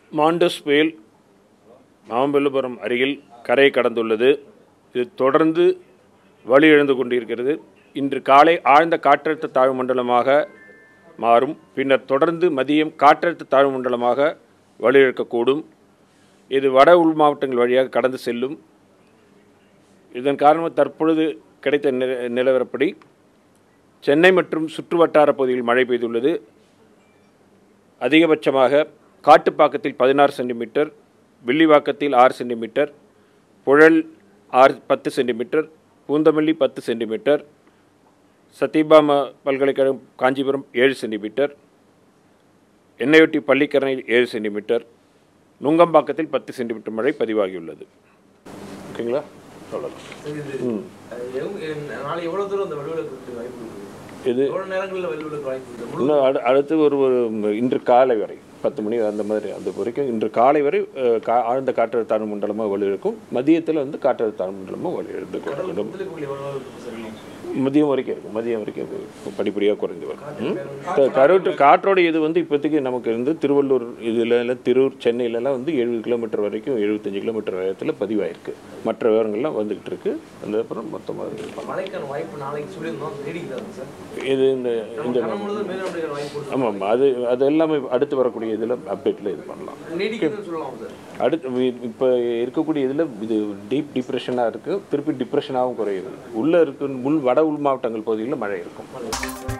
Mandous புயல் மாமல்லபுரம் அருகில் கரை கடந்துள்ளது இது தொடர்ந்து வழியிழந்து கொண்டிருக்கிறது இன்று காலை ஆழ்ந்த காற்றழுத்த தாழ்வு மண்டலமாக மாறும் பின்னர் தொடர்ந்து மதியம் காற்றழுத்த தாழ்வு மண்டலமாக வழியிழக்கக்கூடும் இது வட உள் மாவட்டங்கள் வழியாக கடந்து செல்லும் இதன் காரணமாக தற்பொழுது கிடைத்த நில நிலவரப்படி சென்னை மற்றும் சுற்றுவட்டார பகுதிகளில் மழை பெய்துள்ளது அதிகபட்சமாக காட்டுப்பாக்கத்தில் பதினாறு சென்டிமீட்டர் வில்லிவாக்கத்தில் ஆறு சென்டிமீட்டர் புழல் ஆறு பத்து சென்டிமீட்டர் பூந்தமல்லி பத்து சென்டிமீட்டர் சத்யபாமா பல்கலைக்கழகம் காஞ்சிபுரம் ஏழு சென்டிமீட்டர் எண்ணெயொட்டி பள்ளிக்கரணையில் ஏழு சென்டிமீட்டர் நுங்கம்பாக்கத்தில் பத்து சென்டிமீட்டர் மழை பதிவாகியுள்ளது ஓகேங்களா அவ்வளோதான் சரி, இது, அஹ், எவ்வ- எ- நாளை எவ்வளவு தூரம் அந்த வலுவிழக்கு வாய்ப்பு இருக்கு இது எவ்வளவு நேரங்களில் வலுவிழக்கு வாய்ப்பு இருக்கு முழு இன்னும் அடு அடுத்து ஒரு ஒரு இன்று காலை வரை பத்து மணி அந்த மாதிரி அந்த வரைக்கும் இன்று காலை வரை அஹ், கா- ஆழ்ந்த காற்றழுத்த தாழ்வு மண்டலமாக வலுவிருக்கும் மதியத்தில் வந்து காற்றழுத்த தாழ்வு மண்டலமாக வலுவிழந்து கடல் கொள்ளும் கொந்தளிப்புகள் எவ்வளவு இருக்கு சார் மதியம் வரைக்கும் இருக்கும் மதியம் வரைக்கும் இது படிப்படியாக குறைந்து வரும் ம்? க- கரோட்டு காற்றோட இது வந்து இப்போதைக்கு நமக்கு வந்து திருவள்ளூர் இதில் எல்லாம் திருவூர் சென்னையிலலாம் வந்து எழுபது கிலோமீட்டர் வரைக்கும் எழுபத்தஞ்சு கிலோமீட்டர் வேகத்தில் பதிவாயிருக்கு மற்ற விவரங்கள்லாம் வந்துகிட்டு இருக்கு அந்த அப்புறம் மொத்தமாக மழைக்கான வாய்ப்பு நாளைக்கு சொல்லியிருந்தோம் நீடிக்கிறாங்க சார் இது இந்த இந்த கனம் முழுதும் மேலோடைய வாய்ப்பு இருக்கு. ஆமாம் ஆமாம் அது அது எல்லாமே அடுத்து வரக்கூடிய இதில் அப்டேட்டில் இது பண்ணலாம் நீடிக்குதுன்னு சொல்லலாம் சார் அடுத்து இப்போ இருக்கக்கூடிய இதில் இது டீப் டிப்ரெஷனாக இருக்குது திருப்பி டிப்ரெஷனாகவும் குறையுது உள்ளே இருக்கு உள் வட உள் மாவட்டங்கள் பகுதிகளில் மழை இருக்கும்